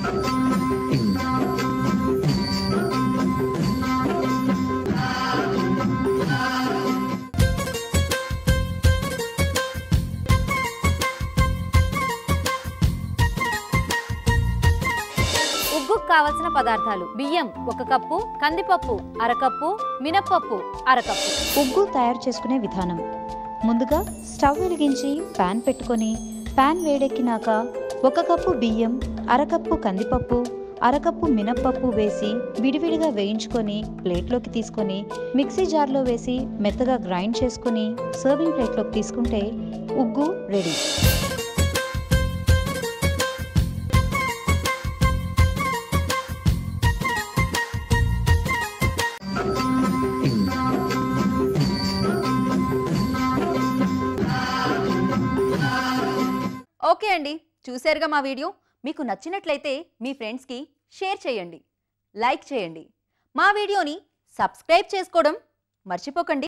ఉగ్గుకు కావలసిన పదార్థాలు బియ్యం ఒక కప్పు కందిపప్పు అరకప్పు మినప్పప్పు అరకప్పు ఉగ్గు తయారు చేసుకునే విధానం ముందుగా స్టవ్ వెలిగించి పాన్ పెట్టుకొని పాన్ వేడెక్కినాక ఒక కప్పు బియ్యం అరకప్పు కందిపప్పు అరకప్పు మినప్పప్పు వేసి విడివిడిగా వేయించుకొని ప్లేట్లోకి తీసుకొని మిక్సీ జార్లో వేసి మెత్తగా గ్రైండ్ చేసుకొని సర్వింగ్ ప్లేట్లోకి తీసుకుంటే ఉగ్గు రెడీ ఓకే అండి చూశారుగా మా వీడియో మీకు నచ్చినట్లయితే మీ ఫ్రెండ్స్కి షేర్ చేయండి లైక్ చేయండి మా వీడియోని సబ్స్క్రైబ్ చేసుకోవడం మర్చిపోకండి